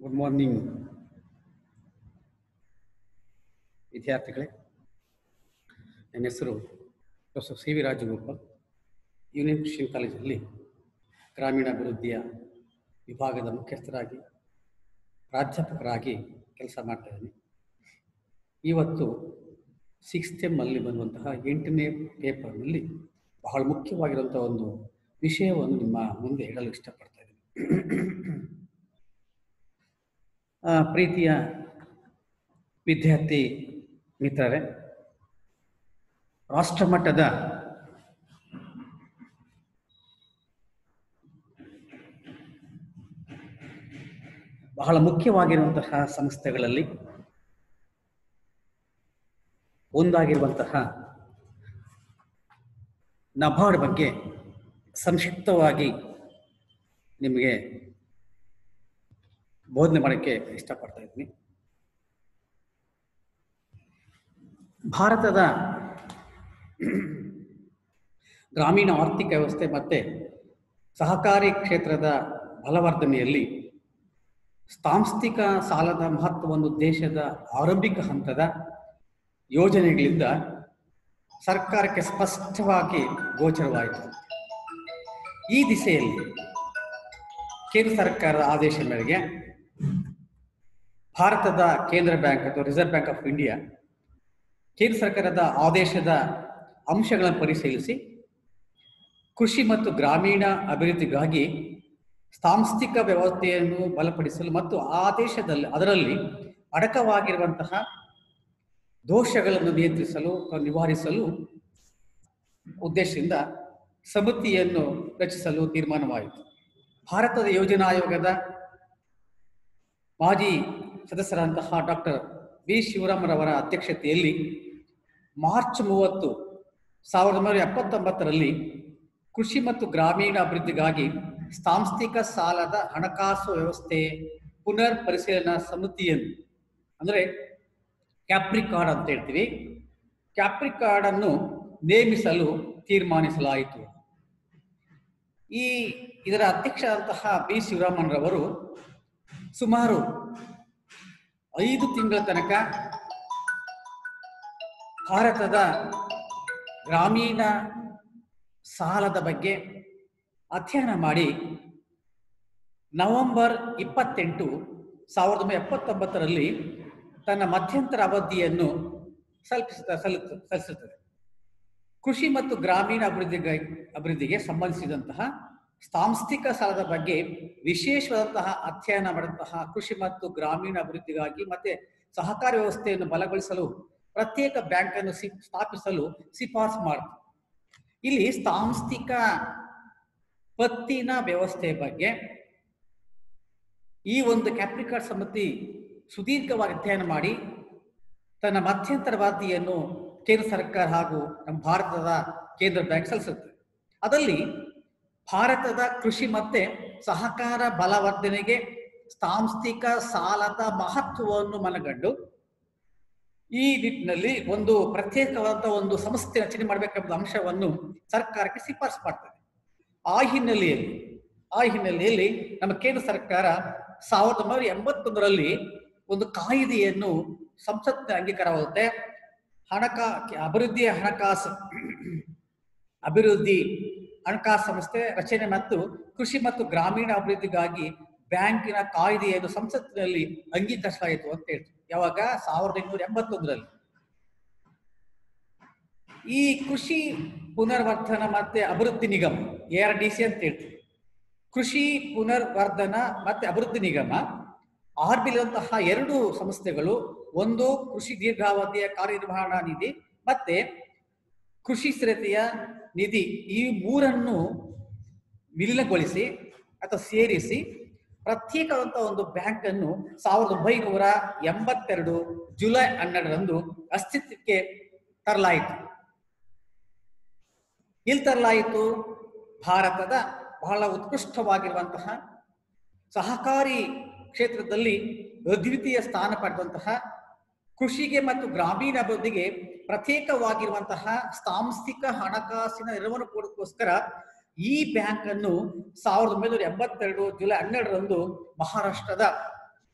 good morning ವಿದ್ಯಾರ್ಥಿಗಳೇ ನನ್ನ ಹೆಸರು professor C V Rajagopal union christian ಕಾಲೇಜಲ್ಲಿ ಗ್ರಾಮೀಣಾಭಿವೃದ್ಧಿಯ ವಿಭಾಗದ ಮುಖ್ಯಸ್ಥರಾಗಿ ಪ್ರಾಧ್ಯಾಪಕರಾಗಿ ಕೆಲಸ ಮಾಡ್ತಾ ಇದ್ದೀನಿ ಇವತ್ತು ಸಿಕ್ಸ್ತ್ ಎಮ್ಮಲ್ಲಿ ಬರುವಂತಹ ಎಂಟನೇ ಪೇಪರ್ನಲ್ಲಿ ಬಹಳ ಮುಖ್ಯವಾಗಿರುವಂಥ ಒಂದು ವಿಷಯವನ್ನು ನಿಮ್ಮ ಮುಂದೆ ಹೇಳಲು ಇಷ್ಟಪಡ್ತಾ ಇದ್ದೀನಿ ಆ, ಪ್ರೀತಿಯ ವಿದ್ಯಾರ್ಥಿ ಮಿತ್ರರೇ ರಾಷ್ಟ್ರಮಟ್ಟದ ಬಹಳ ಮುಖ್ಯವಾಗಿರುವಂತಹ ಸಂಸ್ಥೆಗಳಲ್ಲಿ ಒಂದಾಗಿರುವಂತಹ ನಬಾರ್ಡ್ ಬಗ್ಗೆ ಸಂಕ್ಷಿಪ್ತವಾಗಿ ನಿಮಗೆ ಬೋಧನೆ ಮಾಡೋಕ್ಕೆ ಇಷ್ಟಪಡ್ತಾ ಇದ್ದೀನಿ ಭಾರತದ ಗ್ರಾಮೀಣ ಆರ್ಥಿಕ ವ್ಯವಸ್ಥೆ ಮತ್ತು ಸಹಕಾರಿ ಕ್ಷೇತ್ರದ ಬಲವರ್ಧನೆಯಲ್ಲಿ ಸಾಂಸ್ಥಿಕ ಸಾಲದ ಮಹತ್ವವನ್ನು ದೇಶದ ಆರಂಭಿಕ ಹಂತದ ಯೋಜನೆಗಳಿಂದ ಸರ್ಕಾರಕ್ಕೆ ಸ್ಪಷ್ಟವಾಗಿ ಗೋಚರವಾಯಿತು ಈ ದಿಸೆಯಲ್ಲಿ ಕೇಂದ್ರ ಸರ್ಕಾರದ ಆದೇಶ ಮೇರೆಗೆ ಭಾರತದ ಕೇಂದ್ರ ಬ್ಯಾಂಕ್ ಅಥವಾ ರಿಸರ್ವ್ ಬ್ಯಾಂಕ್ ಆಫ್ ಇಂಡಿಯಾ ಕೇಂದ್ರ ಸರ್ಕಾರದ ಆದೇಶದ ಅಂಶಗಳನ್ನು ಪರಿಶೀಲಿಸಿ ಕೃಷಿ ಮತ್ತು ಗ್ರಾಮೀಣ ಅಭಿವೃದ್ಧಿಗಾಗಿ ಸಾಂಸ್ಥಿಕ ವ್ಯವಸ್ಥೆಯನ್ನು ಬಲಪಡಿಸಲು ಮತ್ತು ಆ ದೇಶದಲ್ಲಿ ಅದರಲ್ಲಿ ಅಡಕವಾಗಿರುವಂತಹ ದೋಷಗಳನ್ನು ನಿಯಂತ್ರಿಸಲು ಅಥವಾ ನಿವಾರಿಸಲು ಉದ್ದೇಶದಿಂದ ಸಮಿತಿಯನ್ನು ರಚಿಸಲು ತೀರ್ಮಾನವಾಯಿತು ಭಾರತದ ಯೋಜನಾ ಆಯೋಗದ ಮಾಜಿ ಸದಸ್ಯರಂತಹ ಡಾಕ್ಟರ್ ವಿ ಶಿವರಾಮರವರ ಅಧ್ಯಕ್ಷತೆಯಲ್ಲಿ ಮಾರ್ಚ್ ಮೂವತ್ತು ಸಾವಿರದ ಒಂಬೈನೂರ ಎಪ್ಪತ್ತೊಂಬತ್ತರಲ್ಲಿ ಕೃಷಿ ಮತ್ತು ಗ್ರಾಮೀಣ ಅಭಿವೃದ್ಧಿಗಾಗಿ ಸಾಂಸ್ಥಿಕ ಸಾಲದ ಹಣಕಾಸು ವ್ಯವಸ್ಥೆ ಪುನರ್ ಪರಿಶೀಲನಾ ಸಮಿತಿಯನ್ನು ಅಂದರೆ ಕ್ಯಾಪ್ರಿಕಾರ್ಡ್ ಅಂತ ಹೇಳ್ತೀವಿ ಕ್ಯಾಪ್ರಿಕಾರ್ಡ್ ಅನ್ನು ನೇಮಿಸಲು ತೀರ್ಮಾನಿಸಲಾಯಿತು ಈ ಇದರ ಅಧ್ಯಕ್ಷರಾದಂತಹ ಬಿ ಶಿವರಾಮನ್ರವರು ಸುಮಾರು ಐದು ತಿಂಗಳ ತನಕ ಭಾರತದ ಗ್ರಾಮೀಣ ಸಾಲದ ಬಗ್ಗೆ ಅಧ್ಯಯನ ಮಾಡಿ ನವೆಂಬರ್ ಇಪ್ಪತ್ತೆಂಟು ಸಾವಿರದ ಒಂಬೈನೂರ ಎಪ್ಪತ್ತೊಂಬತ್ತರಲ್ಲಿ ತನ್ನ ಮಧ್ಯಂತರ ಅವಧಿಯನ್ನು ಸಲ್ಲಿಸ ಸಲ್ಲಿಸ ಸಲ್ಲಿಸುತ್ತದೆ ಕೃಷಿ ಮತ್ತು ಗ್ರಾಮೀಣ ಅಭಿವೃದ್ಧಿಗೆ ಅಭಿವೃದ್ಧಿಗೆ ಸಂಬಂಧಿಸಿದಂತಹ ಸಾಂಸ್ಥಿಕ ಸಾಲದ ಬಗ್ಗೆ ವಿಶೇಷವಾದಂತಹ ಅಧ್ಯಯನ ಮಾಡಿದಂತಹ ಕೃಷಿ ಮತ್ತು ಗ್ರಾಮೀಣ ಅಭಿವೃದ್ಧಿಗಾಗಿ ಮತ್ತೆ ಸಹಕಾರಿ ವ್ಯವಸ್ಥೆಯನ್ನು ಬಲಗೊಳಿಸಲು ಪ್ರತ್ಯೇಕ ಬ್ಯಾಂಕ್ ಅನ್ನು ಸಿ ಸ್ಥಾಪಿಸಲು ಶಿಫಾರಸು ಮಾಡಿತು ಇಲ್ಲಿ ಸಾಂಸ್ಥಿಕ ಪತ್ತಿನ ವ್ಯವಸ್ಥೆ ಬಗ್ಗೆ ಈ ಒಂದು ಕ್ಯಾಪ್ರಿಕಾರ್ಡ್ ಸಮಿತಿ ಸುದೀರ್ಘವಾಗಿ ಅಧ್ಯಯನ ಮಾಡಿ ತನ್ನ ಮಧ್ಯಂತರವಾದಿಯನ್ನು ಕೇಂದ್ರ ಸರ್ಕಾರ ಹಾಗೂ ನಮ್ಮ ಭಾರತದ ಕೇಂದ್ರ ಬ್ಯಾಂಕ್ ಸಲ್ಲಿಸುತ್ತೆ ಅದರಲ್ಲಿ ಭಾರತದ ಕೃಷಿ ಮತ್ತೆ ಸಹಕಾರ ಬಲವರ್ಧನೆಗೆ ಸಾಂಸ್ಥಿಕ ಸಾಲದ ಮಹತ್ವವನ್ನು ಮನಗಂಡು ಈ ನಿಟ್ಟಿನಲ್ಲಿ ಒಂದು ಪ್ರತ್ಯೇಕವಾದ ಒಂದು ಸಂಸ್ಥೆ ರಚನೆ ಮಾಡಬೇಕೆಂಬ ಅಂಶವನ್ನು ಸರ್ಕಾರಕ್ಕೆ ಶಿಫಾರಸು ಮಾಡ್ತದೆ ಆ ಹಿನ್ನೆಲೆಯಲ್ಲಿ ಆ ಹಿನ್ನೆಲೆಯಲ್ಲಿ ನಮ್ಮ ಕೇಂದ್ರ ಸರ್ಕಾರ ಸಾವಿರದ ಒಂಬೈನೂರ ಎಂಬತ್ತೊಂದರಲ್ಲಿ ಒಂದು ಕಾಯ್ದೆಯನ್ನು ಸಂಸತ್ತಿನ ಅಂಗೀಕಾರವಾಗುತ್ತೆ ಹಣಕಾ ಅಭಿವೃದ್ಧಿಯ ಹಣಕಾಸು ಅಭಿವೃದ್ಧಿ ಹಣಕಾಸು ಸಂಸ್ಥೆ ರಚನೆ ಮತ್ತು ಕೃಷಿ ಮತ್ತು ಗ್ರಾಮೀಣ ಅಭಿವೃದ್ಧಿಗಾಗಿ ಬ್ಯಾಂಕಿನ ಕಾಯ್ದೆಯನ್ನು ಸಂಸತ್ತಿನಲ್ಲಿ ಅಂಗೀಕರಿಸಲಾಯಿತು ಅಂತ ಹೇಳ್ತೀವಿ ಯಾವಾಗ ಸಾವಿರದ ಎಂಟುನೂರ ಎಂಬತ್ತೊಂದರಲ್ಲಿ ಈ ಕೃಷಿ ಪುನರ್ವರ್ಧನ ಮತ್ತೆ ಅಭಿವೃದ್ಧಿ ನಿಗಮ ಎ ಆರ್ ಡಿ ಸಿ ಅಂತ ಹೇಳ್ತೀವಿ ಕೃಷಿ ಪುನರ್ವರ್ಧನ ಮತ್ತೆ ಅಭಿವೃದ್ಧಿ ನಿಗಮ ಆರ್ ಬಿಲಂತಹ ಎರಡು ಸಂಸ್ಥೆಗಳು ಒಂದು ಕೃಷಿ ದೀರ್ಘಾವಧಿಯ ಕಾರ್ಯನಿರ್ವಹಣಾ ನಿಧಿ ಮತ್ತೆ ಕೃಷಿ ಸ್ಥಿರತೆಯ ನಿಧಿ ಈ ಮೂರನ್ನು ವಿಲೀನಗೊಳಿಸಿ ಅಥವಾ ಸೇರಿಸಿ ಪ್ರತ್ಯೇಕವಾದಂತಹ ಒಂದು ಬ್ಯಾಂಕ್ ಅನ್ನು ಸಾವಿರದ ಒಂಬೈನೂರ ಎಂಬತ್ತೆರಡು ಜುಲೈ ಹನ್ನೆರಡರಂದು ಅಸ್ತಿತ್ವಕ್ಕೆ ತರಲಾಯಿತು ಇಲ್ಲಿ ತರಲಾಯಿತು ಭಾರತದ ಬಹಳ ಉತ್ಕೃಷ್ಟವಾಗಿರುವಂತಹ ಸಹಕಾರಿ ಕ್ಷೇತ್ರದಲ್ಲಿ ಅದ್ವಿತೀಯ ಸ್ಥಾನ ಪಡೆದಂತಹ ಕೃಷಿಗೆ ಮತ್ತು ಗ್ರಾಮೀಣ ಅಭಿವೃದ್ಧಿಗೆ ಪ್ರತ್ಯೇಕವಾಗಿರುವಂತಹ ಸಾಂಸ್ಥಿಕ ಹಣಕಾಸಿನ ನೆರವನ್ನು ಕೊಡೋಕ್ಕೋಸ್ಕರ ಈ ಬ್ಯಾಂಕ್ ಅನ್ನು ಸಾವಿರದ ಒಂಬೈನೂರ ಎಂಬತ್ತೆರಡು ಜುಲೈ ಹನ್ನೆರಡರಂದು ಮಹಾರಾಷ್ಟ್ರದ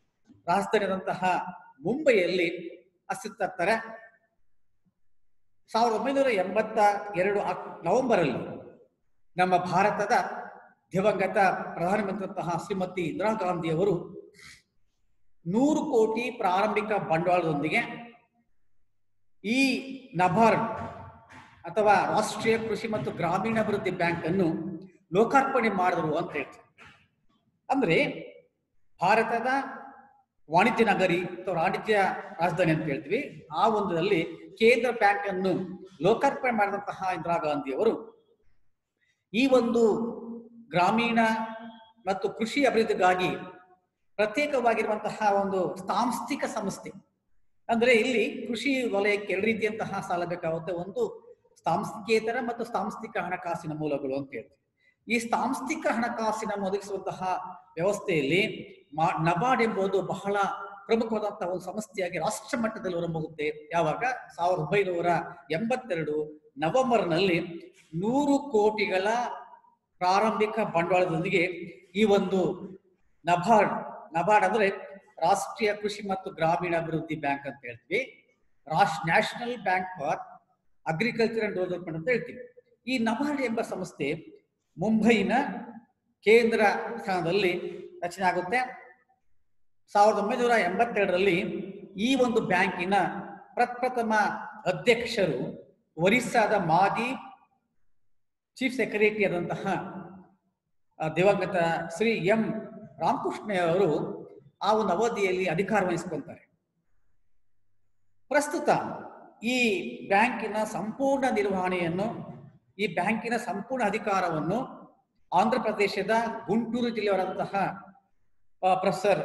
ರಾಜಧಾನಿಯಾದಂತಹ ಮುಂಬೈಯಲ್ಲಿ ಅಸ್ತಿತ್ವತ್ತಾರೆ ಸಾವಿರದ ಒಂಬೈನೂರ ಎಂಬತ್ತ ಎರಡು ಅಕ್ ನವೆಂಬರ್ ಅಲ್ಲಿ ನಮ್ಮ ಭಾರತದ ದಿವಂಗತ ಪ್ರಧಾನಮಂತ್ರಿಯಂತಹ ಶ್ರೀಮತಿ ಇಂದಿರಾ ಗಾಂಧಿಯವರು ನೂರು ಕೋಟಿ ಪ್ರಾರಂಭಿಕ ಬಂಡವಾಳದೊಂದಿಗೆ ಈ ನಬಾರ್ಡ್ ಅಥವಾ ರಾಷ್ಟ್ರೀಯ ಕೃಷಿ ಮತ್ತು ಗ್ರಾಮೀಣಾಭಿವೃದ್ಧಿ ಬ್ಯಾಂಕ್ ಅನ್ನು ಲೋಕಾರ್ಪಣೆ ಮಾಡಿದ್ರು ಅಂತ ಹೇಳ್ತಾರೆ ಅಂದ್ರೆ ಭಾರತದ ವಾಣಿಜ್ಯ ನಗರಿ ಅಥವಾ ವಾಣಿಜ್ಯ ರಾಜಧಾನಿ ಅಂತ ಹೇಳ್ತೀವಿ ಆ ಒಂದರಲ್ಲಿ ಕೇಂದ್ರ ಬ್ಯಾಂಕ್ ಅನ್ನು ಲೋಕಾರ್ಪಣೆ ಮಾಡಿದಂತಹ ಇಂದಿರಾ ಗಾಂಧಿಯವರು ಈ ಒಂದು ಗ್ರಾಮೀಣ ಮತ್ತು ಕೃಷಿ ಅಭಿವೃದ್ಧಿಗಾಗಿ ಪ್ರತ್ಯೇಕವಾಗಿರುವಂತಹ ಒಂದು ಸಾಂಸ್ಥಿಕ ಸಂಸ್ಥೆ ಅಂದ್ರೆ ಇಲ್ಲಿ ಕೃಷಿ ವಲಯಕ್ಕೆ ಎರಡು ರೀತಿಯಂತಹ ಸಾಲ ಬೇಕಾಗುತ್ತೆ ಒಂದು ಸಾಂಸ್ಥಿಕೇತರ ಮತ್ತು ಸಾಂಸ್ಥಿಕ ಹಣಕಾಸಿನ ಮೂಲಗಳು ಅಂತ ಹೇಳ್ತೀವಿ ಈ ಸಾಂಸ್ಥಿಕ ಹಣಕಾಸಿನ ಒದಗಿಸುವಂತಹ ವ್ಯವಸ್ಥೆಯಲ್ಲಿ ಮಾ- ನಬಾರ್ಡ್ ಎಂಬುದು ಬಹಳ ಪ್ರಮುಖವಾದಂತಹ ಒಂದು ಸಂಸ್ಥೆಯಾಗಿ ರಾಷ್ಟ್ರ ಮಟ್ಟದಲ್ಲಿ ಹೊರಹೊಮ್ಮುತ್ತೆ ಯಾವಾಗ ಸಾವಿರದ ಒಂಬೈನೂರ ಎಂಬತ್ತೆರಡು ನವೆಂಬರ್ನಲ್ಲಿ ನೂರು ಕೋಟಿಗಳ ಪ್ರಾರಂಭಿಕ ಬಂಡವಾಳದೊಂದಿಗೆ ಈ ಒಂದು ನಬಾರ್ಡ್ ನಬಾರ್ಡ್ ಅಂದ್ರೆ ರಾಷ್ಟ್ರೀಯ ಕೃಷಿ ಮತ್ತು ಗ್ರಾಮೀಣಾಭಿವೃದ್ಧಿ ಬ್ಯಾಂಕ್ ಅಂತ ಹೇಳ್ತೀವಿ ರಾಷ್ಟ್ರ national bank for agriculture and development ಅಂತ ಹೇಳ್ತೀವಿ ಈ ನಬಾರ್ಡ್ ಎಂಬ ಸಂಸ್ಥೆ ಮುಂಬೈನ ಕೇಂದ್ರ ಸ್ಥಾನದಲ್ಲಿ ರಚನೆ ಆಗುತ್ತೆ ಸಾವಿರದ ಒಂಬೈನೂರ ಎಂಬತ್ತೆರಡರಲ್ಲಿ ಈ ಒಂದು ಬ್ಯಾಂಕಿನ ಪ್ರಪ್ರಥಮ ಅಧ್ಯಕ್ಷರು ಒರಿಸ್ಸಾದ ಮಾಜಿ ಚೀಫ್ ಸೆಕ್ರೆಟರಿ ಆದಂತಹ ಆ, ದಿವಂಗತ ಶ್ರೀ ಎಂ ರಾಮಕೃಷ್ಣ ಅವರು ಆ ಒಂದು ಅವಧಿಯಲ್ಲಿ ಅಧಿಕಾರ ವಹಿಸ್ಕೊಂತಾರೆ ಪ್ರಸ್ತುತ ಈ ಬ್ಯಾಂಕಿನ ಸಂಪೂರ್ಣ ನಿರ್ವಹಣೆಯನ್ನು ಈ ಬ್ಯಾಂಕಿನ ಸಂಪೂರ್ಣ ಅಧಿಕಾರವನ್ನು ಆಂಧ್ರ ಪ್ರದೇಶದ ಗುಂಟೂರು ಜಿಲ್ಲೆಯವರಾದಂತಹ ಆ, ಪ್ರೊಫೆಸರ್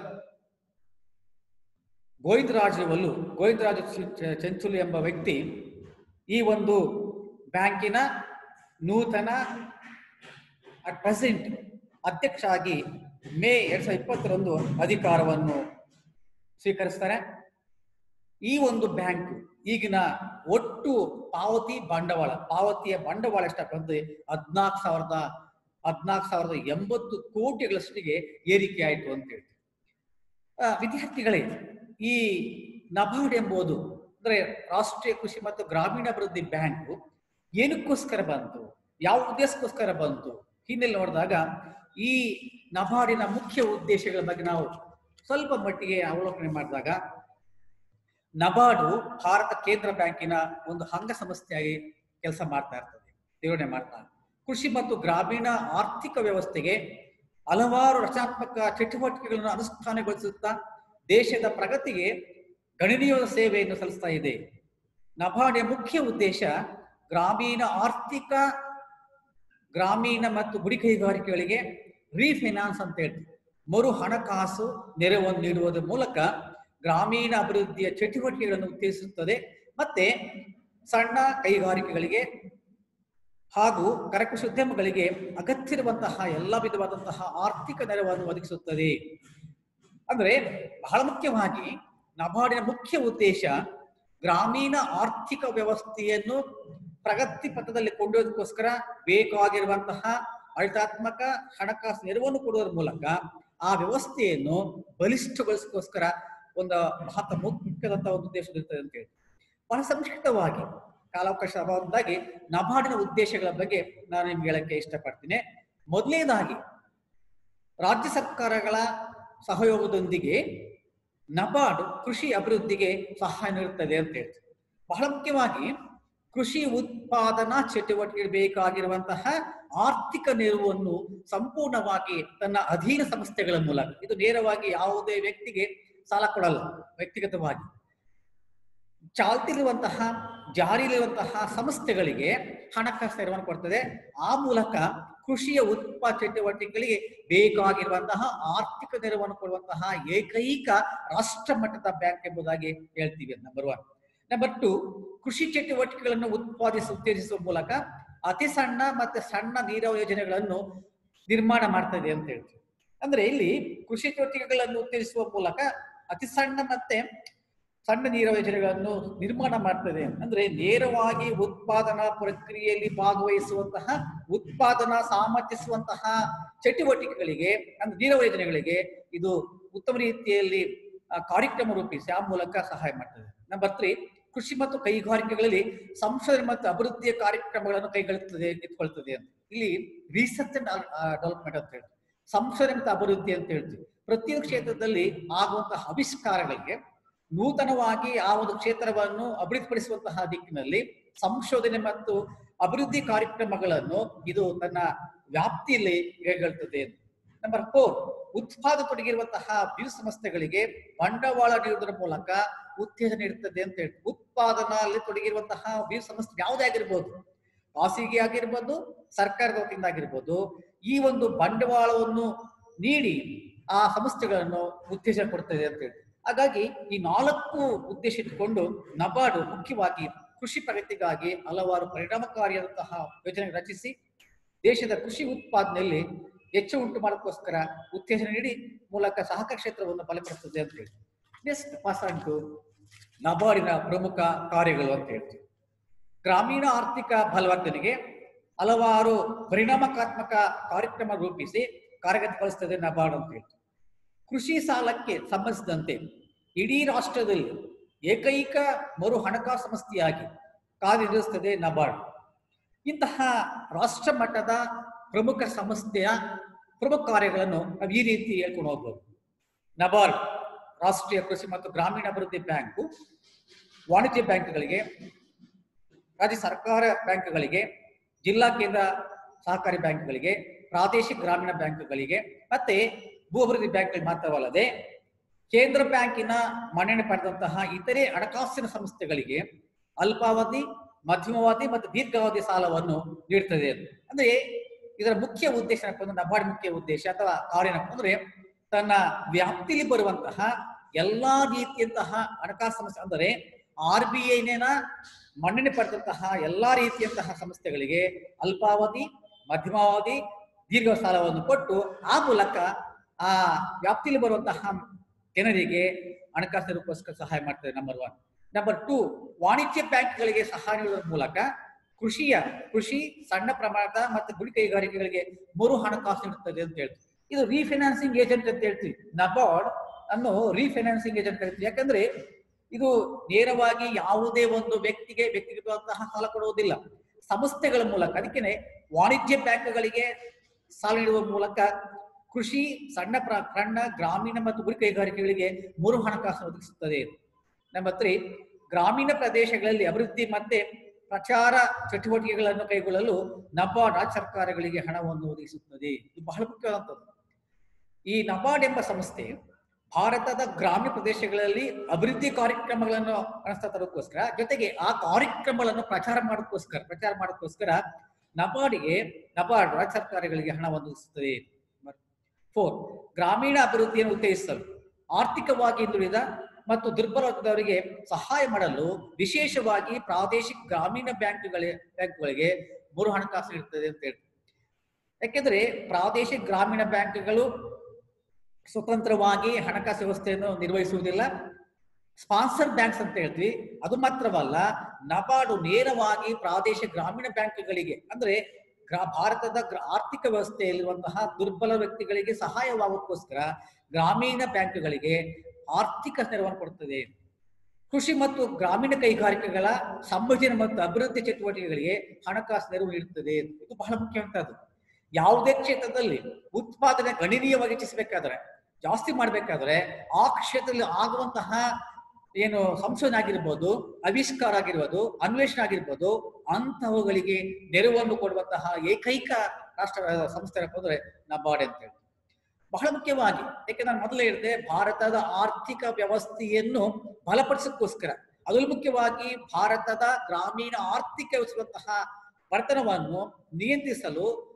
ಗೋವಿಂದರಾಜವಲ್ಲು ಗೋವಿಂದರಾಜ ಚಿ- ಚ- ಚೆಂಚುಲು ಎಂಬ ವ್ಯಕ್ತಿ ಈ ಒಂದು ಬ್ಯಾಂಕಿನ ನೂತನ ಅಟ್ ಪ್ರೆಸೆಂಟ್ ಅಧ್ಯಕ್ಷ ಆಗಿ ಮೇ ಎರಡ್ ಸಾವಿರದ ಇಪ್ಪತ್ತರಂದು ಅಧಿಕಾರವನ್ನು ಸ್ವೀಕರಿಸ್ತಾರೆ ಈ ಒಂದು ಬ್ಯಾಂಕ್ ಈಗಿನ ಒಟ್ಟು ಪಾವತಿ ಬಂಡವಾಳ ಪಾವತಿಯ ಬಂಡವಾಳ ಎಷ್ಟಪ್ಪ ಅಂದ್ರೆ ಹದ್ನಾಲ್ಕು ಸಾವಿರದ ಹದ್ನಾಲ್ಕು ಸಾವಿರದ ಎಂಬತ್ತು ಕೋಟಿಗಳಷ್ಟಿಗೆ ಏರಿಕೆ ಆಯಿತು ಅಂತ ಹೇಳ್ತೀವಿ ಆ, ವಿದ್ಯಾರ್ಥಿಗಳೇ ಈ ನಬಾರ್ಡ್ ಎಂಬುದು ಅಂದ್ರೆ ರಾಷ್ಟ್ರೀಯ ಕೃಷಿ ಮತ್ತು ಗ್ರಾಮೀಣಾಭಿವೃದ್ಧಿ ಬ್ಯಾಂಕ್ ಏನಕ್ಕೋಸ್ಕರ ಬಂತು ಯಾವ ಉದ್ದೇಶಕ್ಕೋಸ್ಕರ ಬಂತು ಹಿನ್ನೆಲೆ ನೋಡಿದಾಗ ಈ ನಬಾರ್ಡಿನ ಮುಖ್ಯ ಉದ್ದೇಶಗಳ ಬಗ್ಗೆ ನಾವು ಸ್ವಲ್ಪ ಮಟ್ಟಿಗೆ ಅವಲೋಕನೆ ಮಾಡಿದಾಗ ನಬಾರ್ಡು ಭಾರತ ಕೇಂದ್ರ ಬ್ಯಾಂಕಿನ ಒಂದು ಅಂಗ ಸಂಸ್ಥೆಯಾಗಿ ಕೆಲಸ ಮಾಡ್ತಾ ಇರ್ತದೆ ನಿರ್ವಹಣೆ ಮಾಡ್ತಾ ಕೃಷಿ ಮತ್ತು ಗ್ರಾಮೀಣ ಆರ್ಥಿಕ ವ್ಯವಸ್ಥೆಗೆ ಹಲವಾರು ರಚನಾತ್ಮಕ ಚಟುವಟಿಕೆಗಳನ್ನು ಅನುಷ್ಠಾನಗೊಳಿಸುತ್ತಾ ದೇಶದ ಪ್ರಗತಿಗೆ ಗಣನೀಯವಾದ ಸೇವೆಯನ್ನು ಸಲ್ಲಿಸ್ತಾ ಇದೆ ನಬಾರ್ಡ್ನ ಮುಖ್ಯ ಉದ್ದೇಶ ಗ್ರಾಮೀಣ ಆರ್ಥಿಕ ಗ್ರಾಮೀಣ ಮತ್ತು ಗುಡಿ ಕೈಗಾರಿಕೆಗಳಿಗೆ ರೀಫೈನಾನ್ಸ್ ಅಂತ ಹೇಳ್ತೀವಿ ಮರು ಹಣಕಾಸು ನೆರವನ್ನು ನೀಡುವುದರ ಮೂಲಕ ಗ್ರಾಮೀಣ ಅಭಿವೃದ್ಧಿಯ ಚಟುವಟಿಕೆಗಳನ್ನು ಉತ್ತೇಜಿಸುತ್ತದೆ ಮತ್ತೆ ಸಣ್ಣ ಕೈಗಾರಿಕೆಗಳಿಗೆ ಹಾಗೂ ಕರಕುಶಲ ಉದ್ಯಮಗಳಿಗೆ ಅಗತ್ಯವಿರುವಂತಹ ಎಲ್ಲ ವಿಧವಾದಂತಹ ಆರ್ಥಿಕ ನೆರವನ್ನು ಒದಗಿಸುತ್ತದೆ ಅಂದ್ರೆ ಬಹಳ ಮುಖ್ಯವಾಗಿ ನಬಾರ್ಡಿನ ಮುಖ್ಯ ಉದ್ದೇಶ ಗ್ರಾಮೀಣ ಆರ್ಥಿಕ ವ್ಯವಸ್ಥೆಯನ್ನು ಪ್ರಗತಿ ಪಥದಲ್ಲಿ ಕೊಂಡೊಯ್ಯೋದಕ್ಕೋಸ್ಕರ ಬೇಕಾಗಿರುವಂತಹ ಆಡಳಿತಾತ್ಮಕ ಹಣಕಾಸು ನೆರವನ್ನು ಕೊಡುವುದರ ಮೂಲಕ ಆ ವ್ಯವಸ್ಥೆಯನ್ನು ಬಲಿಷ್ಠಗೊಳಿಸೋಸ್ಕರ ಒಂದು ಮಹತ್ವ ಮುಖ್ಯದಂತಹ ಒಂದು ಉದ್ದೇಶ ಇರ್ತದೆ ಅಂತ ಹೇಳಿ ಬಹಳ ಸಂಕ್ಷಿಪ್ತವಾಗಿ ಕಾಲಾವಕಾಶ ಅಭಾವದಿಂದಾಗಿ ನಬಾರ್ಡಿನ ಉದ್ದೇಶಗಳ ಬಗ್ಗೆ ನಾನು ನಿಮ್ಗೆ ಹೇಳಕ್ಕೆ ಇಷ್ಟಪಡ್ತೀನಿ ಮೊದಲನೇದಾಗಿ ರಾಜ್ಯ ಸರ್ಕಾರಗಳ ಸಹಯೋಗದೊಂದಿಗೆ ನಬಾರ್ಡ್ ಕೃಷಿ ಅಭಿವೃದ್ಧಿಗೆ ಸಹಾಯ ನೀಡುತ್ತದೆ ಅಂತ ಹೇಳ್ತೀವಿ ಬಹಳ ಮುಖ್ಯವಾಗಿ ಕೃಷಿ ಉತ್ಪಾದನಾ ಚಟುವಟಿಕೆಗೆ ಬೇಕಾಗಿರುವಂತಹ ಆರ್ಥಿಕ ನೆರವನ್ನು ಸಂಪೂರ್ಣವಾಗಿ ತನ್ನ ಅಧೀನ ಸಂಸ್ಥೆಗಳ ಮೂಲಕ ಇದು ನೇರವಾಗಿ ಯಾವುದೇ ವ್ಯಕ್ತಿಗೆ ಸಾಲ ಕೊಡಲ್ಲ ವ್ಯಕ್ತಿಗತವಾಗಿ ಚಾಲ್ತಿಲಿರುವಂತಹ ಜಾರಿಯಲ್ಲಿರುವಂತಹ ಸಂಸ್ಥೆಗಳಿಗೆ ಹಣಕಾಸು ನೆರವನ್ನು ಕೊಡ್ತದೆ ಆ ಮೂಲಕ ಕೃಷಿಯ ಉತ್ಪಾದ ಚಟುವಟಿಕೆಗಳಿಗೆ ಬೇಕಾಗಿರುವಂತಹ ಆರ್ಥಿಕ ನೆರವನ್ನು ಕೊಡುವಂತಹ ಏಕೈಕ ರಾಷ್ಟ್ರ ಮಟ್ಟದ ಬ್ಯಾಂಕ್ ಎಂಬುದಾಗಿ ಹೇಳ್ತೀವಿ ನಂಬರ್ ಒನ್ ನಂಬರ್ ಟು ಕೃಷಿ ಚಟುವಟಿಕೆಗಳನ್ನು ಉತ್ಪಾದಿಸ ಉತ್ತೇಜಿಸುವ ಮೂಲಕ ಅತಿ ಸಣ್ಣ ಮತ್ತೆ ಸಣ್ಣ ನೀರಾವರಿ ಯೋಜನೆಗಳನ್ನು ನಿರ್ಮಾಣ ಮಾಡ್ತಾ ಇದೆ ಅಂತ ಹೇಳ್ತೀವಿ ಅಂದ್ರೆ ಇಲ್ಲಿ ಕೃಷಿ ಚಟುವಟಿಕೆಗಳನ್ನು ಉತ್ತೇಜಿಸುವ ಮೂಲಕ ಅತಿ ಸಣ್ಣ ಮತ್ತೆ ಸಣ್ಣ ನೀರಾವರಿ ಯೋಜನೆಗಳನ್ನು ನಿರ್ಮಾಣ ಮಾಡ್ತದೆ ಅಂದ್ರೆ ನೇರವಾಗಿ ಉತ್ಪಾದನಾ ಪ್ರಕ್ರಿಯೆಯಲ್ಲಿ ಭಾಗವಹಿಸುವಂತಹ ಉತ್ಪಾದನಾ ಸಾಮರ್ಥ್ಯಿಸುವಂತಹ ಚಟುವಟಿಕೆಗಳಿಗೆ ಅಂದ್ರೆ ನೀರಾವರಿ ಯೋಜನೆಗಳಿಗೆ ಇದು ಉತ್ತಮ ರೀತಿಯಲ್ಲಿ ಆ, ಕಾರ್ಯಕ್ರಮ ರೂಪಿಸಿ ಆ ಮೂಲಕ ಸಹಾಯ ಮಾಡ್ತದೆ ನಂಬರ್ ತ್ರೀ ಕೃಷಿ ಮತ್ತು ಕೈಗಾರಿಕೆಗಳಲ್ಲಿ ಸಂಶೋಧನೆ ಮತ್ತು ಅಭಿವೃದ್ಧಿಯ ಕಾರ್ಯಕ್ರಮಗಳನ್ನು ಕೈಗೊಳ್ಳುತ್ತದೆ ಎತ್ಕೊಳ್ತದೆ ಅಂತ ಇಲ್ಲಿ ರಿಸರ್ಚ್ ಅಂಡ್ ಡೆವಲಪ್ಮೆಂಟ್ ಅಂತ ಹೇಳ್ತೀವಿ ಸಂಶೋಧನೆ ಮತ್ತು ಅಭಿವೃದ್ಧಿ ಅಂತ ಹೇಳ್ತೀವಿ ಪ್ರತಿಯೊಂದು ಕ್ಷೇತ್ರದಲ್ಲಿ ಆಗುವಂತಹ ಆವಿಷ್ಕಾರಗಳಿಗೆ ನೂತನವಾಗಿ ಆ ಒಂದು ಕ್ಷೇತ್ರವನ್ನು ಅಭಿವೃದ್ಧಿಪಡಿಸುವಂತಹ ದಿಕ್ಕಿನಲ್ಲಿ ಸಂಶೋಧನೆ ಮತ್ತು ಅಭಿವೃದ್ಧಿ ಕಾರ್ಯಕ್ರಮಗಳನ್ನು ಇದು ತನ್ನ ವ್ಯಾಪ್ತಿಯಲ್ಲಿ ಕೈಗೊಳ್ಳುತ್ತದೆ ನಂಬರ್ ಫೋರ್ ಉತ್ಪಾದ ತೊಡಗಿರುವಂತಹ ಬೀಜ ಸಂಸ್ಥೆಗಳಿಗೆ ಬಂಡವಾಳ ನೀಡುವುದರ ಮೂಲಕ ಉತ್ತೇಜನ ನೀಡುತ್ತದೆ ಅಂತ ಹೇಳಿ ಉತ್ಪಾದನಲ್ಲಿ ತೊಡಗಿರುವಂತಹ ಬೀಜ ಸಂಸ್ಥೆ ಯಾವುದೇ ಆಗಿರ್ಬೋದು ಖಾಸಗಿ ಆಗಿರ್ಬೋದು ಸರ್ಕಾರದ ವತಿಯಿಂದ ಆಗಿರ್ಬೋದು ಈ ಒಂದು ಬಂಡವಾಳವನ್ನು ನೀಡಿ ಆ ಸಂಸ್ಥೆಗಳನ್ನು ಉತ್ತೇಜನ ಕೊಡ್ತದೆ ಅಂತ ಹೇಳಿ ಹಾಗಾಗಿ ಈ ನಾಲ್ಕು ಉದ್ದೇಶ ಇಟ್ಟುಕೊಂಡು ನಬಾರ್ಡು ಮುಖ್ಯವಾಗಿ ಕೃಷಿ ಪ್ರಗತಿಗಾಗಿ ಹಲವಾರು ಪರಿಣಾಮಕಾರಿಯಾದಂತಹ ಯೋಜನೆ ರಚಿಸಿ ದೇಶದ ಕೃಷಿ ಉತ್ಪಾದನೆಯಲ್ಲಿ ಹೆಚ್ಚು ಉಂಟು ಮಾಡೋಕ್ಕೋಸ್ಕರ ಉತ್ತೇಜನ ನೀಡಿ ಮೂಲಕ ಸಹಕಾರ ಕ್ಷೇತ್ರವನ್ನು ಬಲಪಡಿಸುತ್ತದೆ ಅಂತ ಹೇಳಿ ನೆಕ್ಸ್ಟ್ ಪಾಸ್ ಟು ನಬಾರ್ಡಿನ ಪ್ರಮುಖ ಕಾರ್ಯಗಳು ಅಂತ ಹೇಳ್ತೀವಿ ಗ್ರಾಮೀಣ ಆರ್ಥಿಕ ಬಲವರ್ಧನೆಗೆ ಹಲವಾರು ಪರಿಣಾಮಕಾತ್ಮಕ ಕಾರ್ಯಕ್ರಮ ರೂಪಿಸಿ ಕಾರ್ಯಗತಗೊಳಿಸ್ತದೆ ನಬಾರ್ಡ್ ಅಂತ ಹೇಳ್ತೀವಿ ಕೃಷಿ ಸಾಲಕ್ಕೆ ಸಂಬಂಧಿಸಿದಂತೆ ಇಡೀ ರಾಷ್ಟ್ರದಲ್ಲಿ ಏಕೈಕ ಮರು ಹಣಕಾಸು ಸಂಸ್ಥೆಯಾಗಿ ಕಾರ್ಯನಿರ್ವಹಿಸುತ್ತದೆ ನಬಾರ್ಡ್ ಇಂತಹ ರಾಷ್ಟ್ರ ಮಟ್ಟದ ಪ್ರಮುಖ ಸಂಸ್ಥೆಯ ಪ್ರಮುಖ ಕಾರ್ಯಗಳನ್ನು ನಾವು ಈ ರೀತಿ ಹೇಳ್ಕೊಂಡು ಹೋಗ್ಬೋದು ನಬಾರ್ಡ್ ರಾಷ್ಟ್ರೀಯ ಕೃಷಿ ಮತ್ತು ಗ್ರಾಮೀಣ ಅಭಿವೃದ್ಧಿ ಬ್ಯಾಂಕು ವಾಣಿಜ್ಯ ಬ್ಯಾಂಕ್ಗಳಿಗೆ ರಾಜ್ಯ ಸರ್ಕಾರ ಬ್ಯಾಂಕ್ಗಳಿಗೆ ಜಿಲ್ಲಾ ಕೇಂದ್ರ ಸಹಕಾರಿ ಬ್ಯಾಂಕ್ಗಳಿಗೆ ಪ್ರಾದೇಶಿಕ ಗ್ರಾಮೀಣ ಬ್ಯಾಂಕ್ಗಳಿಗೆ ಮತ್ತೆ ಭೂ ಅಭಿವೃದ್ಧಿ ಬ್ಯಾಂಕ್ಗಳಿಗೆ ಮಾತ್ರವಲ್ಲದೆ ಕೇಂದ್ರ ಬ್ಯಾಂಕಿನ ಮನ್ನಣೆ ಪಡೆದಂತಹ ಇತರೆ ಹಣಕಾಸಿನ ಸಂಸ್ಥೆಗಳಿಗೆ ಅಲ್ಪಾವಧಿ ಮಧ್ಯಮಾವಧಿ ಮತ್ತು ದೀರ್ಘಾವಧಿ ಸಾಲವನ್ನು ನೀಡುತ್ತದೆ ಅಂದ್ರೆ ಇದರ ಮುಖ್ಯ ಉದ್ದೇಶ ಏನಪ್ಪ ಅಂದ್ರೆ ನಬಾರ್ಡ್ ಮುಖ್ಯ ಉದ್ದೇಶ ಅಥವಾ ಕಾರ್ಯ ಏನಪ್ಪ ಅಂದ್ರೆ ತನ್ನ ವ್ಯಾಪ್ತಿಲಿ ಬರುವಂತಹ ಎಲ್ಲಾ ರೀತಿಯಂತಹ ಹಣಕಾಸು ಸಂಸ್ಥೆ ಅಂದರೆ ಆರ್ ಬಿ ಐನ ಮನ್ನಣೆ ಪಡೆದಂತಹ ಎಲ್ಲಾ ರೀತಿಯಂತಹ ಸಂಸ್ಥೆಗಳಿಗೆ ಅಲ್ಪಾವಧಿ ಮಧ್ಯಮಾವಧಿ ದೀರ್ಘ ಸಾಲವನ್ನು ಕೊಟ್ಟು ಆ ಮೂಲಕ ಆ ವ್ಯಾಪ್ತಿಯಲ್ಲಿ ಬರುವಂತಹ ಜನರಿಗೆ ಹಣಕಾಸಿನ ರೂಪಕ್ಕೋಸ್ಕರ ಸಹಾಯ ಮಾಡ್ತದೆ ನಂಬರ್ ಒನ್ ನಂಬರ್ ಟೂ ವಾಣಿಜ್ಯ ಬ್ಯಾಂಕ್ಗಳಿಗೆ ಸಹಾಯ ನೀಡುವುದರ ಮೂಲಕ ಕೃಷಿಯ ಕೃಷಿ ಸಣ್ಣ ಪ್ರಮಾಣದ ಮತ್ತು ಗುಡಿ ಕೈಗಾರಿಕೆಗಳಿಗೆ ಮರು ಹಣಕಾಸು ನೀಡುತ್ತದೆ ಅಂತ ಹೇಳ್ತೀವಿ ಇದು ರೀಫೈನಾನ್ಸಿಂಗ್ ಏಜೆಂಟ್ ಅಂತ ಹೇಳ್ತೀವಿ ನಬಾರ್ಡ್ ಅನ್ನು ರೀಫೈನಾನ್ಸಿಂಗ್ ಏಜೆಂಟ್ ಹೇಳ್ತೀವಿ ಯಾಕಂದ್ರೆ ಇದು ನೇರವಾಗಿ ಯಾವುದೇ ಒಂದು ವ್ಯಕ್ತಿಗೆ ವ್ಯಕ್ತಿಗತವಾದಂತಹ ಸಾಲ ಕೊಡುವುದಿಲ್ಲ ಸಂಸ್ಥೆಗಳ ಮೂಲಕ ಅದಕ್ಕೇನೆ ವಾಣಿಜ್ಯ ಬ್ಯಾಂಕ್ಗಳಿಗೆ ಸಾಲ ನೀಡುವ ಮೂಲಕ ಕೃಷಿ ಸಣ್ಣ ಪ್ರ ಸಣ್ಣ ಗ್ರಾಮೀಣ ಮತ್ತು ಗುಡಿ ಕೈಗಾರಿಕೆಗಳಿಗೆ ಮರು ಹಣಕಾಸು ಒದಗಿಸುತ್ತದೆ ನಂಬರ್ ತ್ರೀ ಗ್ರಾಮೀಣ ಪ್ರದೇಶಗಳಲ್ಲಿ ಅಭಿವೃದ್ಧಿ ಮತ್ತೆ ಪ್ರಚಾರ ಚಟುವಟಿಕೆಗಳನ್ನು ಕೈಗೊಳ್ಳಲು ನಬಾರ್ಡ್ ರಾಜ್ಯ ಸರ್ಕಾರಗಳಿಗೆ ಹಣವನ್ನು ಒದಗಿಸುತ್ತದೆ ಇದು ಬಹಳ ಮುಖ್ಯವಾದಂಥದ್ದು ಈ ನಬಾರ್ಡ್ ಎಂಬ ಸಂಸ್ಥೆ ಭಾರತದ ಗ್ರಾಮೀಣ ಪ್ರದೇಶಗಳಲ್ಲಿ ಅಭಿವೃದ್ಧಿ ಕಾರ್ಯಕ್ರಮಗಳನ್ನು ಅನುಷ್ಠಾ ತರೋದಕ್ಕೋಸ್ಕರ ಜೊತೆಗೆ ಆ ಕಾರ್ಯಕ್ರಮಗಳನ್ನು ಪ್ರಚಾರ ಮಾಡೋದಕ್ಕೋಸ್ಕರ ಪ್ರಚಾರ ಮಾಡೋದಕ್ಕೋಸ್ಕರ ನಬಾರ್ಡ್ಗೆ ನಬಾರ್ಡ್ ರಾಜ್ಯ ಸರ್ಕಾರಗಳಿಗೆ ಹಣವನ್ನು ಒದಗಿಸುತ್ತದೆ ಫೋರ್ ಗ್ರಾಮೀಣ ಅಭಿವೃದ್ಧಿಯನ್ನು ಉತ್ತೇಜಿಸಲು ಆರ್ಥಿಕವಾಗಿ ಹಿಂದುಳಿದ ಮತ್ತು ದುರ್ಬಲ ವರ್ಗದವರಿಗೆ ಸಹಾಯ ಮಾಡಲು ವಿಶೇಷವಾಗಿ ಪ್ರಾದೇಶಿಕ ಗ್ರಾಮೀಣ ಬ್ಯಾಂಕ್ಗಳ ಬ್ಯಾಂಕ್ಗಳಿಗೆ ಮರು ಹಣಕಾಸು ನೀಡುತ್ತದೆ ಅಂತ ಹೇಳ್ತಾರೆ ಯಾಕೆಂದ್ರೆ ಪ್ರಾದೇಶಿಕ ಗ್ರಾಮೀಣ ಬ್ಯಾಂಕ್ಗಳು ಸ್ವತಂತ್ರವಾಗಿ ಹಣಕಾಸು ವ್ಯವಸ್ಥೆಯನ್ನು ನಿರ್ವಹಿಸುವುದಿಲ್ಲ ಸ್ಪಾನ್ಸರ್ ಬ್ಯಾಂಕ್ಸ್ ಅಂತ ಹೇಳ್ತೀವಿ ಅದು ಮಾತ್ರವಲ್ಲ ನಬಾರ್ಡು ನೇರವಾಗಿ ಪ್ರಾದೇಶಿಕ ಗ್ರಾಮೀಣ ಬ್ಯಾಂಕ್ಗಳಿಗೆ ಅಂದ್ರೆ ಗ್ರಾ ಭಾರತದ ಗ್ರ- ಆರ್ಥಿಕ ವ್ಯವಸ್ಥೆಯಲ್ಲಿರುವಂತಹ ದುರ್ಬಲ ವ್ಯಕ್ತಿಗಳಿಗೆ ಸಹಾಯವಾಗೋಕ್ಕೋಸ್ಕರ ಗ್ರಾಮೀಣ ಬ್ಯಾಂಕ್ಗಳಿಗೆ ಆರ್ಥಿಕ ನೆರವನ್ನು ಕೊಡುತ್ತದೆ ಕೃಷಿ ಮತ್ತು ಗ್ರಾಮೀಣ ಕೈಗಾರಿಕೆಗಳ ಸಂಯೋಜನೆ ಮತ್ತು ಅಭಿವೃದ್ಧಿ ಚಟುವಟಿಕೆಗಳಿಗೆ ಹಣಕಾಸು ನೆರವು ನೀಡುತ್ತದೆ ಇದು ಬಹಳ ಮುಖ್ಯವಂತದ್ದು ಯಾವುದೇ ಕ್ಷೇತ್ರದಲ್ಲಿ ಉತ್ಪಾದನೆ ಗಣನೀಯವಾಗಿ ಹೆಚ್ಚಿಸಬೇಕಾದ್ರೆ ಜಾಸ್ತಿ ಮಾಡಬೇಕಾದ್ರೆ ಆ ಕ್ಷೇತ್ರದಲ್ಲಿ ಆಗುವಂತಹ ಏನು ಸಂಶೋಧನೆ ಆಗಿರ್ಬೋದು ಆವಿಷ್ಕಾರ ಆಗಿರ್ಬೋದು ಅನ್ವೇಷಣೆ ಆಗಿರ್ಬೋದು ಅಂತಹವುಗಳಿಗೆ ನೆರವನ್ನು ಕೊಡುವಂತಹ ಏಕೈಕ ರಾಷ್ಟ್ರ ಸಂಸ್ಥೆ ಏನಪ್ಪ ಅಂದ್ರೆ ನಬಾರ್ಡ್ ಅಂತ ಹೇಳಿ ಬಹಳ ಮುಖ್ಯವಾಗಿ ಯಾಕೆ ನಾನು ಮೊದಲೇ ಹೇಳಿದೆ ಭಾರತದ ಆರ್ಥಿಕ ವ್ಯವಸ್ಥೆಯನ್ನು ಬಲಪಡಿಸೋಕ್ಕೋಸ್ಕರ ಅದರಲ್ಲೂ ಮುಖ್ಯವಾಗಿ ಭಾರತದ ಗ್ರಾಮೀಣ ಆರ್ಥಿಕ ವ್ಯವಸ್ಥೆಯಂತಹ ಬಡತನವನ್ನು ನಿಯಂತ್ರಿಸಲು